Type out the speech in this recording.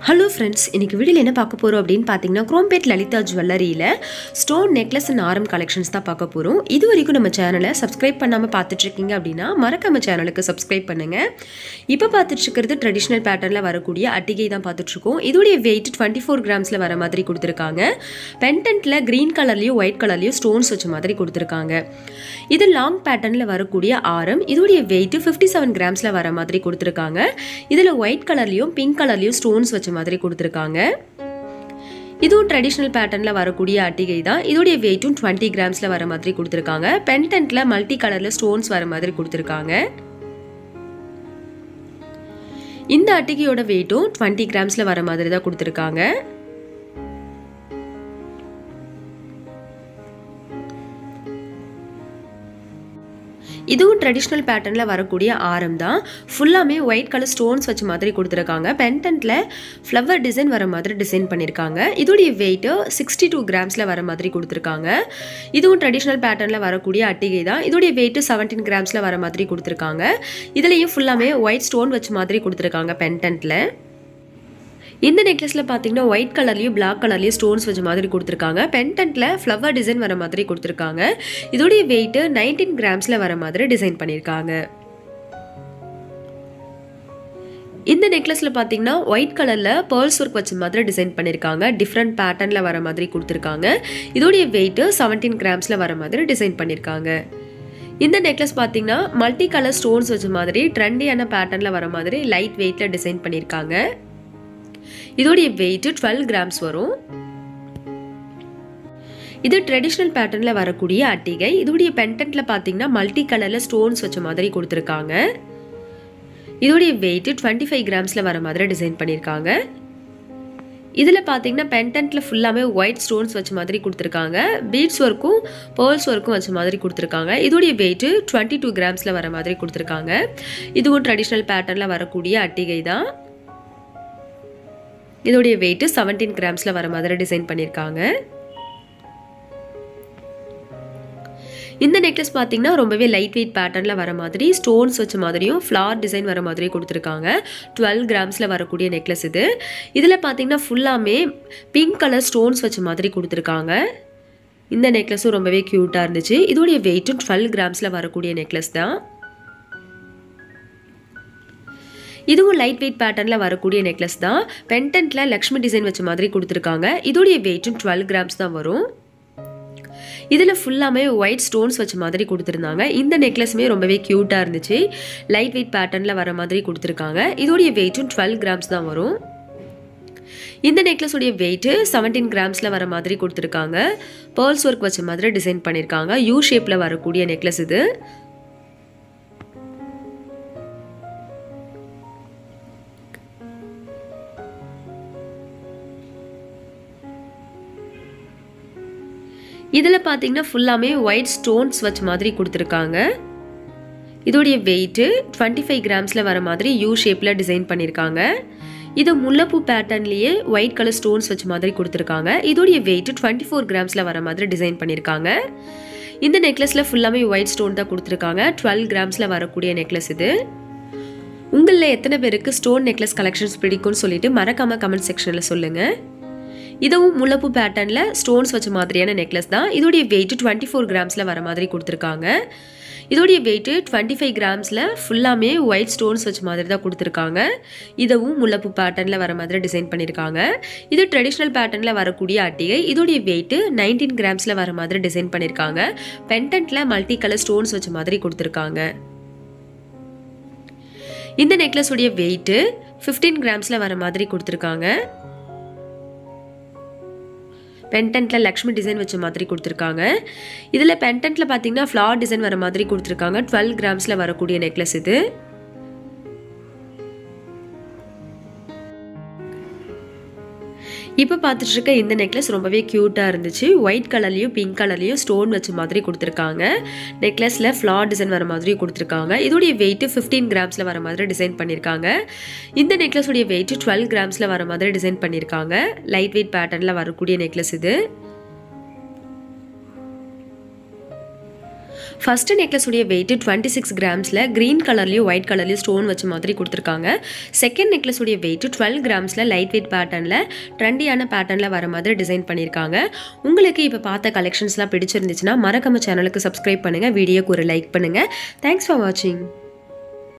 hello friends இன்னைக்கு வீடியோவில் என்ன பார்க்க போகிறோம் அப்படின்னு பார்த்தீங்கன்னா குரோம்பேட் லலிதா ஜுவல்லரியில் ஸ்டோன் நெக்லஸ் அண்ட் ஆரம் கலெக்ஷன்ஸ் தான் பார்க்க போகிறோம் இது வரைக்கும் நம்ம சேனலை சப்ஸ்கிரைப் பண்ணாமல் பார்த்துட்ருக்கீங்க அப்படின்னா மறக்காம சேனலுக்கு சப்ஸ்கிரைப் பண்ணுங்கள் இப்போ பார்த்துட்ருக்கிறது ட்ரெடிஷ்னல் பேட்டர்னில் வரக்கூடிய அட்டிகை தான் பார்த்துட்ருக்கோம் இதோடைய வெயிட் டுவெண்ட்டி ஃபோர் கிராம்ஸில் வர மாதிரி கொடுத்துருக்காங்க பென்டென்ட்டில் க்ரீன் கலர்லேயும் ஒயிட் கலர்லேயும் ஸ்டோன்ஸ் வச்ச மாதிரி கொடுத்துருக்காங்க இது லாங் பேட்டர்னில் வரக்கூடிய ஆரம் இதோடைய வெயிட் ஃபிஃப்டி செவன் கிராம்ஸில் வர மாதிரி கொடுத்துருக்காங்க இதில் ஒயிட் கலர்லேயும் பிங்க் கலர்லேயும் ஸ்டோன்ஸ் வச்ச மாதிரி கொடுத்துருக்காங்க இதுவும் ட்ரெடிஷ்னல் பேட்டர்னில் வரக்கூடிய அட்டிகை தான் இதோடைய வெயிட்டும் டுவெண்ட்டி கிராம்ஸில் வர மாதிரி கொடுத்துருக்காங்க பென்டென்ட்டில் மல்டி கலரில் ஸ்டோன்ஸ் வர மாதிரி கொடுத்துருக்காங்க இந்த அட்டிகையோட வெயிட்டும் டுவெண்ட்டி கிராம்ஸில் வர மாதிரி தான் கொடுத்துருக்காங்க இதுவும் ட்ரெடிஷ்னல் பேட்டர்னில் வரக்கூடிய ஆரம் தான் ஃபுல்லாமே ஒயிட் கலர் ஸ்டோன்ஸ் வச்ச மாதிரி கொடுத்துருக்காங்க பென்டென்ட்டில் ஃப்ளவர் டிசைன் வர மாதிரி டிசைன் பண்ணியிருக்காங்க இதோடைய வெயிட்டு சிக்ஸ்டி டூ கிராம்ஸில் வர மாதிரி கொடுத்துருக்காங்க இதுவும் ட்ரெடிஷ்னல் பேட்டர்னில் வரக்கூடிய அட்டிகை தான் இதோடைய வெயிட்டு செவன்டீன் கிராம்ஸில் வர மாதிரி கொடுத்துருக்காங்க இதுலேயும் ஃபுல்லாமே ஒயிட் ஸ்டோன் வச்ச மாதிரி கொடுத்துருக்காங்க பென்டென்ட்டில் இந்த நெக்லஸில் பார்த்தீங்கன்னா ஒயிட் கலர்லையும் பிளாக் கலர்லையும் ஸ்டோன்ஸ் வச்ச மாதிரி கொடுத்துருக்காங்க பென்டென்ட்டில் ஃப்ளவர் டிசைன் வர மாதிரி கொடுத்துருக்காங்க இதோடைய வெயிட்டு நைன்டீன் கிராம்ஸில் வர மாதிரி டிசைன் பண்ணியிருக்காங்க இந்த நெக்லஸில் பார்த்தீங்கன்னா ஒயிட் கலரில் பேர்ல்ஸ் ஒர்க் வச்ச மாதிரி டிசைன் பண்ணியிருக்காங்க டிஃப்ரெண்ட் பேட்டர்னில் வர மாதிரி கொடுத்துருக்காங்க இதோடைய வெயிட்டு செவன்டீன் கிராம்ஸில் வர மாதிரி டிசைன் பண்ணியிருக்காங்க இந்த நெக்லஸ் பார்த்தீங்கன்னா மல்டி கலர் ஸ்டோன்ஸ் வச்ச மாதிரி ட்ரெண்டியான பேட்டர்னில் வர மாதிரி லைட் வெயிட்டில் டிசைன் பண்ணியிருக்காங்க இதோடைய வெயிட் டுவெல் கிராம்ஸ் வரும் இது ட்ரெடிஷ்னல் பேட்டர்னில் வரக்கூடிய அட்டிகை இதோடைய பென்டென்ட்டில் பார்த்தீங்கன்னா மல்டி கலரில் ஸ்டோன்ஸ் வச்ச மாதிரி கொடுத்துருக்காங்க இதோடைய வெயிட் டுவெண்ட்டி ஃபைவ் கிராம்ஸில் வர மாதிரி டிசைன் பண்ணியிருக்காங்க இதில் பார்த்தீங்கன்னா பென்டென்ட்டில் ஃபுல்லாமே ஒயிட் ஸ்டோன்ஸ் வச்ச மாதிரி கொடுத்துருக்காங்க பீட்ஸ் ஒர்க்கும் பேர்ல்ஸ் ஒர்க்கும் வச்ச மாதிரி கொடுத்துருக்காங்க இதோடைய வெயிட்டு டுவெண்ட்டி டூ கிராம்ஸில் வர மாதிரி கொடுத்துருக்காங்க இதுவும் ட்ரெடிஷ்னல் பேட்டர்னில் வரக்கூடிய அட்டிகை தான் இதோடைய வெயிட்டு செவன்டீன் கிராம்ஸில் வர மாதிரி டிசைன் பண்ணியிருக்காங்க இந்த நெக்லஸ் பார்த்தீங்கன்னா ரொம்பவே லைட் வெயிட் பேட்டர்னில் வர மாதிரி ஸ்டோன்ஸ் வச்ச மாதிரியும் ஃப்ளார் டிசைன் வர மாதிரியும் கொடுத்துருக்காங்க டுவெல் கிராம்ஸில் வரக்கூடிய நெக்லஸ் இது இதில் பார்த்தீங்கன்னா ஃபுல்லாமே பிங்க் கலர் ஸ்டோன்ஸ் வச்ச மாதிரி கொடுத்துருக்காங்க இந்த நெக்லஸும் ரொம்பவே க்யூட்டாக இருந்துச்சு இதோடைய வெயிட்டும் டுவெல் கிராம்ஸில் வரக்கூடிய நெக்லஸ் தான் இதுவும் லைட் வெயிட் பேட்டர்னில் வரக்கூடிய நெக்லஸ் தான் பென்டென்ட்டில் லக்ஷ்மி டிசைன் வச்ச மாதிரி கொடுத்துருக்காங்க இதோடைய வெயிட்டும் டுவெல் கிராம்ஸ் தான் வரும் இதில் ஃபுல்லாமே ஒயிட் ஸ்டோன்ஸ் வச்ச மாதிரி கொடுத்துருந்தாங்க இந்த நெக்லஸுமே ரொம்பவே க்யூட்டாக இருந்துச்சு லைட் வெயிட் பேட்டர்னில் வர மாதிரி கொடுத்துருக்காங்க இதோடைய வெயிட்டும் டுவெல் கிராம்ஸ் தான் வரும் இந்த நெக்லஸுடைய வெயிட்டு செவன்டீன் கிராம்ஸில் வர மாதிரி கொடுத்துருக்காங்க பேர்ல்ஸ் ஒர்க் வச்ச மாதிரி டிசைன் பண்ணியிருக்காங்க யூ ஷேப்பில் வரக்கூடிய நெக்லஸ் இது இதில் பார்த்தீங்கன்னா ஃபுல்லாமே ஒயிட் ஸ்டோன்ஸ் வச்ச மாதிரி கொடுத்துருக்காங்க இதோடைய வெயிட்டு டுவெண்ட்டி ஃபைவ் கிராம்ஸில் வர மாதிரி யூ ஷேப்பில் டிசைன் பண்ணியிருக்காங்க இது முல்லைப்பூ பேட்டர்ன்லேயே ஒயிட் கலர் ஸ்டோன்ஸ் வச்ச மாதிரி கொடுத்துருக்காங்க இதோடைய வெயிட்டு டுவெண்ட்டி ஃபோர் கிராம்ஸில் வர மாதிரி டிசைன் பண்ணியிருக்காங்க இந்த நெக்லஸில் ஃபுல்லாமே ஒயிட் ஸ்டோன் தான் கொடுத்துருக்காங்க டுவெல் கிராம்ஸில் வரக்கூடிய நெக்லஸ் இது உங்களில் எத்தனை பேருக்கு ஸ்டோன் நெக்லஸ் கலெக்ஷன்ஸ் பிடிக்கும்னு சொல்லிட்டு மறக்காமல் கமெண்ட் செக்ஷனில் சொல்லுங்கள் இதுவும் முல்லப்பூ பேட்டர்னில் ஸ்டோன்ஸ் வச்ச மாதிரியான நெக்லஸ் தான் இதோடைய வெயிட் டுவெண்ட்டி ஃபோர் கிராம்ஸில் வர மாதிரி கொடுத்துருக்காங்க இதோடைய வெயிட்டு டுவெண்ட்டி ஃபைவ் கிராம்ஸில் ஃபுல்லாமே ஒயிட் ஸ்டோன்ஸ் வச்ச மாதிரி தான் கொடுத்துருக்காங்க இதுவும் முல்லப்பூ பேட்டர்னில் வர மாதிரி டிசைன் பண்ணியிருக்காங்க இது ட்ரெடிஷ்னல் பேட்டர்னில் வரக்கூடிய அட்டிகை இதோடைய வெயிட்டு நைன்டீன் கிராம்ஸில் வர மாதிரி டிசைன் பண்ணியிருக்காங்க பென்டென்ட்டில் மல்டி கலர் ஸ்டோன்ஸ் வச்ச மாதிரி கொடுத்துருக்காங்க இந்த நெக்லஸுடைய வெயிட்டு ஃபிஃப்டீன் கிராம்ஸில் வர மாதிரி கொடுத்துருக்காங்க பென்டென்ட்டில் லக்ஷ்மி டிசைன் வச்ச மாதிரி கொடுத்துருக்காங்க இதில் பென்டென்ட்டில் பார்த்தீங்கன்னா ஃப்ளார் டிசைன் வர மாதிரி கொடுத்துருக்காங்க டுவெல் கிராம்ஸில் வரக்கூடிய நெக்லஸ் இது இப்போ பார்த்துட்டு இருக்க இந்த நெக்லஸ் ரொம்பவே க்யூட்டாக இருந்துச்சு ஒயிட் கலர்லையும் பிங்க் கலர்லையும் ஸ்டோன் வச்ச மாதிரி கொடுத்துருக்காங்க நெக்லஸில் ஃப்ளார் டிசைன் வர மாதிரி கொடுத்துருக்காங்க இதோடைய வெயிட்டு ஃபிஃப்டீன் கிராம்ஸில் வர மாதிரி டிசைன் பண்ணியிருக்காங்க இந்த நெக்லஸுடைய வெயிட்டு டுவெல் கிராம்ஸில் வர மாதிரி டிசைன் பண்ணியிருக்காங்க லைட் வெயிட் பேட்டர்னில் வரக்கூடிய நெக்லஸ் இது ஃபஸ்ட்டு நெக்லஸ் உடைய வெயிட் டுவெண்ட்டி சிக்ஸ் கிராம்ஸில் க்ரீன் கலர்லேயும் ஒயிட் கலர்லேயும் ஸ்டோன் வச்ச மாதிரி கொடுத்துருக்காங்க செகண்ட் நெக்லஸ் உடைய வெயிட் டுவெல் கிராம்ஸில் லைட் வெயிட் பேட்டர்னில் ட்ரெண்டியான பேட்டர்னில் வர மாதிரி டிசைன் பண்ணியிருக்காங்க உங்களுக்கு இப்போ பார்த்த கலெக்ஷன்ஸ்லாம் பிடிச்சிருந்துச்சுன்னா மறக்காம சேனலுக்கு சப்ஸ்கிரைப் பண்ணுங்கள் வீடியோக்கு ஒரு லைக் பண்ணுங்கள் தேங்க்ஸ் ஃபார் வாட்சிங்